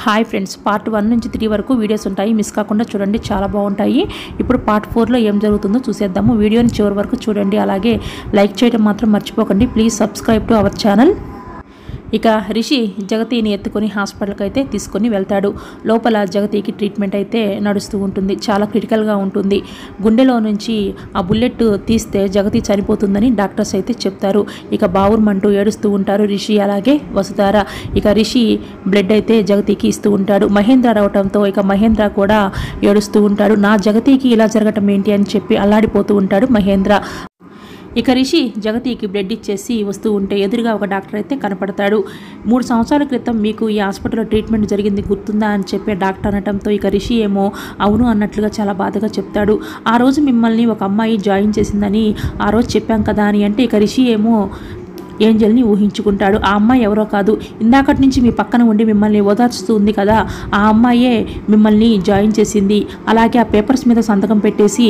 hi friends part one నుంచి three వరకు videos ఉంటాయి మిస్ కాకుండా చూడండి చాలా బాగుంటాయి ఇప్పుడు పార్ట్ ఫోర్లో ఏం జరుగుతుందో చూసేద్దాము వీడియోని చివరి వరకు చూడండి అలాగే లైక్ చేయడం మాత్రం మర్చిపోకండి please subscribe to our channel ఇక రిషి జగతిని ఎత్తుకొని హాస్పిటల్కి అయితే తీసుకొని వెళ్తాడు లోపల జగతికి ట్రీట్మెంట్ అయితే నడుస్తూ ఉంటుంది చాలా క్రిటికల్గా ఉంటుంది గుండెలో నుంచి ఆ బుల్లెట్ తీస్తే జగతి చనిపోతుందని డాక్టర్స్ అయితే చెప్తారు ఇక బావుర్మంటూ ఏడుస్తూ ఉంటారు రిషి అలాగే వసుధార ఇక రిషి బ్లడ్ అయితే జగతికి ఇస్తూ ఉంటాడు మహేంద్ర రావటంతో ఇక మహేంద్ర కూడా ఏడుస్తూ ఉంటాడు నా జగతికి ఇలా జరగటం ఏంటి అని చెప్పి అల్లాడిపోతూ ఉంటాడు మహేంద్ర ఇక రిషి జగతికి బ్లడ్ ఇచ్చేసి వస్తూ ఉంటే ఎదురుగా ఒక డాక్టర్ అయితే కనపడతాడు మూడు సంవత్సరాల క్రితం మీకు ఈ హాస్పిటల్లో ట్రీట్మెంట్ జరిగింది గుర్తుందా అని చెప్పే డాక్టర్ అనటంతో ఇక రిషి ఏమో అవును అన్నట్లుగా చాలా బాధగా చెప్తాడు ఆ రోజు మిమ్మల్ని ఒక అమ్మాయి జాయిన్ చేసిందని ఆ రోజు చెప్పాం కదా అని అంటే ఇక రిషి ఏమో ఏంజల్ని ఊహించుకుంటాడు ఆ అమ్మాయి ఎవరో కాదు ఇందాకటి నుంచి మీ పక్కన ఉండి మిమ్మల్ని ఓదార్చుతూ ఉంది కదా ఆ అమ్మాయే మిమ్మల్ని జాయిన్ చేసింది అలాగే ఆ పేపర్స్ మీద సంతకం పెట్టేసి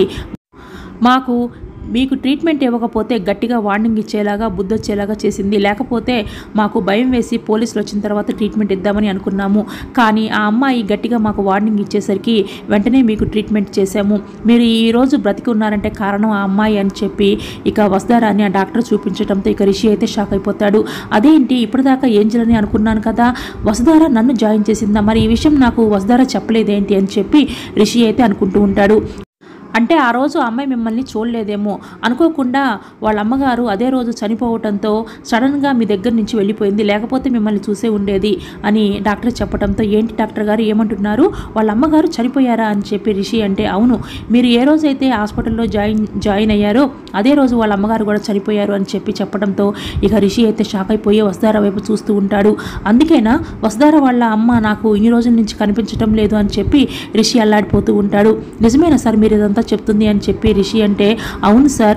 మాకు మీకు ట్రీట్మెంట్ ఇవ్వకపోతే గట్టిగా వార్నింగ్ ఇచ్చేలాగా బుద్ధొచ్చేలాగా చేసింది లేకపోతే మాకు భయం వేసి పోలీసులు వచ్చిన తర్వాత ట్రీట్మెంట్ ఇద్దామని అనుకున్నాము కానీ ఆ అమ్మాయి గట్టిగా మాకు వార్నింగ్ ఇచ్చేసరికి వెంటనే మీకు ట్రీట్మెంట్ చేశాము మీరు ఈ రోజు బ్రతికి ఉన్నారంటే కారణం ఆ అమ్మాయి అని చెప్పి ఇక వస్తారాన్ని ఆ డాక్టర్ చూపించడంతో ఇక రిషి అయితే షాక్ అయిపోతాడు అదేంటి ఇప్పటిదాకా ఏంజలని అనుకున్నాను కదా వసుధార నన్ను జాయిన్ చేసిందా మరి ఈ విషయం నాకు వసుధార చెప్పలేదేంటి అని చెప్పి రిషి అయితే అనుకుంటూ ఉంటాడు అంటే ఆ రోజు ఆ అమ్మాయి మిమ్మల్ని చూడలేదేమో అనుకోకుండా వాళ్ళ అమ్మగారు అదే రోజు చనిపోవటంతో సడన్గా మీ దగ్గర నుంచి వెళ్ళిపోయింది లేకపోతే మిమ్మల్ని చూసే ఉండేది అని డాక్టర్ చెప్పడంతో ఏంటి డాక్టర్ గారు ఏమంటున్నారు వాళ్ళ అమ్మగారు చనిపోయారా అని చెప్పి రిషి అంటే అవును మీరు ఏ రోజైతే హాస్పిటల్లో జాయిన్ జాయిన్ అయ్యారో అదే రోజు వాళ్ళ అమ్మగారు కూడా చనిపోయారు అని చెప్పి చెప్పడంతో ఇక రిషి అయితే షాక్ అయిపోయి వసుధార వైపు చూస్తూ ఉంటాడు అందుకేనా వసుధార వాళ్ళ అమ్మ నాకు ఇన్ని రోజుల నుంచి కనిపించడం లేదు అని చెప్పి రిషి అల్లాడిపోతూ ఉంటాడు నిజమేనా సార్ మీరు ఇదంతా చెప్తుంది అని చెప్పి రిషి అంటే అవును సార్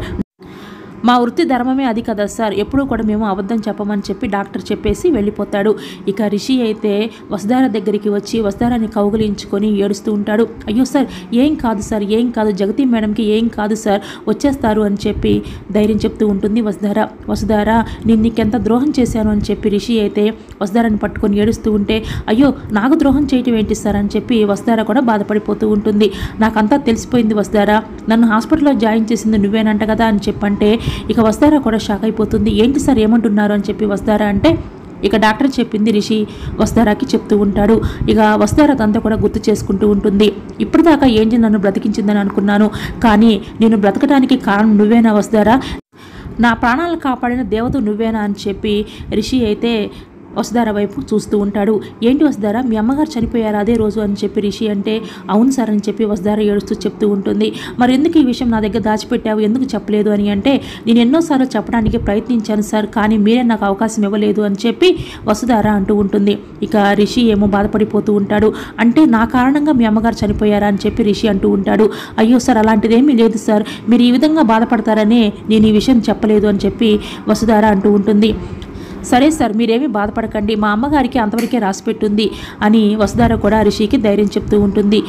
మా వృత్తి ధర్మమే అది కదా సార్ ఎప్పుడూ కూడా మేము అబద్ధం చెప్పమని చెప్పి డాక్టర్ చెప్పేసి వెళ్ళిపోతాడు ఇక రిషి అయితే వసుధార దగ్గరికి వచ్చి వసుధారాన్ని కౌగులించుకొని ఏడుస్తూ ఉంటాడు అయ్యో సార్ ఏం కాదు సార్ ఏం కాదు జగతి మేడంకి ఏం కాదు సార్ వచ్చేస్తారు అని చెప్పి ధైర్యం చెప్తూ ఉంటుంది వసుధార వసుధార నేను నీకెంత ద్రోహం చేశాను అని చెప్పి రిషి అయితే వసుధారాన్ని పట్టుకొని ఏడుస్తూ ఉంటే అయ్యో నాకు ద్రోహం చేయటం ఏంటి సార్ అని చెప్పి వసుధార కూడా బాధపడిపోతూ ఉంటుంది నాకంతా తెలిసిపోయింది వసుధార నన్ను హాస్పిటల్లో జాయిన్ చేసింది నువ్వేనంట కదా అని చెప్పంటే ఇక వస్తారా కూడా షాక్ అయిపోతుంది ఏంటి సార్ ఏమంటున్నారు అని చెప్పి వస్తారా అంటే ఇక డాక్టర్ చెప్పింది రిషి వస్తారాకి చెప్తూ ఉంటాడు ఇక వస్తారా తనతో కూడా గుర్తు చేసుకుంటూ ఉంటుంది ఇప్పటిదాకా ఏంటి నన్ను బ్రతికించిందని అనుకున్నాను కానీ నేను బ్రతకడానికి కారణం నువ్వేనా వస్తారా నా ప్రాణాలను కాపాడిన దేవత నువ్వేనా అని చెప్పి రిషి అయితే వసుధార వైపు చూస్తూ ఉంటాడు ఏంటి వసుధార మీ అమ్మగారు చనిపోయారు అదే రోజు అని చెప్పి రిషి అంటే అవును సార్ అని చెప్పి వసుధార ఏడుస్తూ చెప్తూ ఉంటుంది మరి ఎందుకు ఈ విషయం నా దగ్గర దాచిపెట్టావు ఎందుకు చెప్పలేదు అని అంటే నేను ఎన్నోసార్లు చెప్పడానికి ప్రయత్నించాను సార్ కానీ మీరే నాకు అవకాశం ఇవ్వలేదు అని చెప్పి వసుధార అంటూ ఉంటుంది ఇక రిషి ఏమో బాధపడిపోతూ ఉంటాడు అంటే నా కారణంగా మీ అమ్మగారు చనిపోయారా అని చెప్పి రిషి అంటూ ఉంటాడు అయ్యో సార్ అలాంటిదేమీ లేదు సార్ మీరు ఈ విధంగా బాధపడతారనే నేను ఈ విషయం చెప్పలేదు అని చెప్పి వసుధార అంటూ ఉంటుంది సరే సార్ మీరేమీ బాధపడకండి మా అమ్మగారికి అంతవరకే రాసిపెట్టుంది అని వసుధార కూడా రిషికి ధైర్యం చెప్తూ ఉంటుంది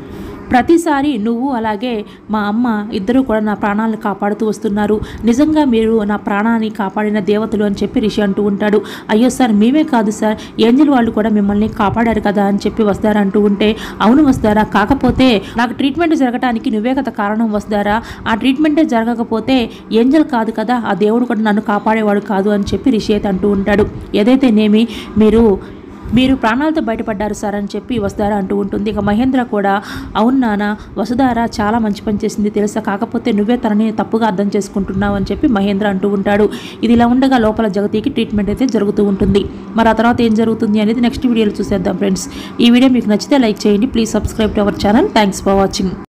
ప్రతిసారి నువ్వు అలాగే మా అమ్మ ఇద్దరూ కూడా నా ప్రాణాలను కాపాడుతూ వస్తున్నారు నిజంగా మీరు నా ప్రాణాన్ని కాపాడిన దేవతలు అని చెప్పి రిషి అంటూ ఉంటాడు అయ్యో సార్ మేమే కాదు సార్ ఏంజల్ వాళ్ళు కూడా మిమ్మల్ని కాపాడారు కదా అని చెప్పి వస్తారా అంటూ ఉంటే అవును వస్తారా కాకపోతే నాకు ట్రీట్మెంట్ జరగడానికి నువ్వే కదా కారణం వస్తారా ఆ ట్రీట్మెంటే జరగకపోతే ఏంజల్ కాదు కదా ఆ దేవుడు కూడా నన్ను కాపాడేవాడు కాదు అని చెప్పి రిషి అయితే అంటూ ఉంటాడు ఏదైతేనేమి మీరు మీరు ప్రాణాలతో బయటపడ్డారు సార్ అని చెప్పి వసుధార అంటూ ఉంటుంది ఇక మహేంద్ర కూడా అవును నాన్న వసుధార చాలా మంచి పని చేసింది తెలుసా కాకపోతే నువ్వే తనని తప్పుగా అర్థం చేసుకుంటున్నావు అని చెప్పి మహేంద్ర అంటూ ఉంటాడు ఇది ఇలా ఉండగా లోపల జగతికి ట్రీట్మెంట్ అయితే జరుగుతూ ఉంటుంది మరి ఆ తర్వాత ఏం జరుగుతుంది అనేది నెక్స్ట్ వీడియోలో చూసేద్దాం ఫ్రెండ్స్ ఈ వీడియో మీకు నచ్చితే లైక్ చేయండి please subscribe to our channel thanks for watching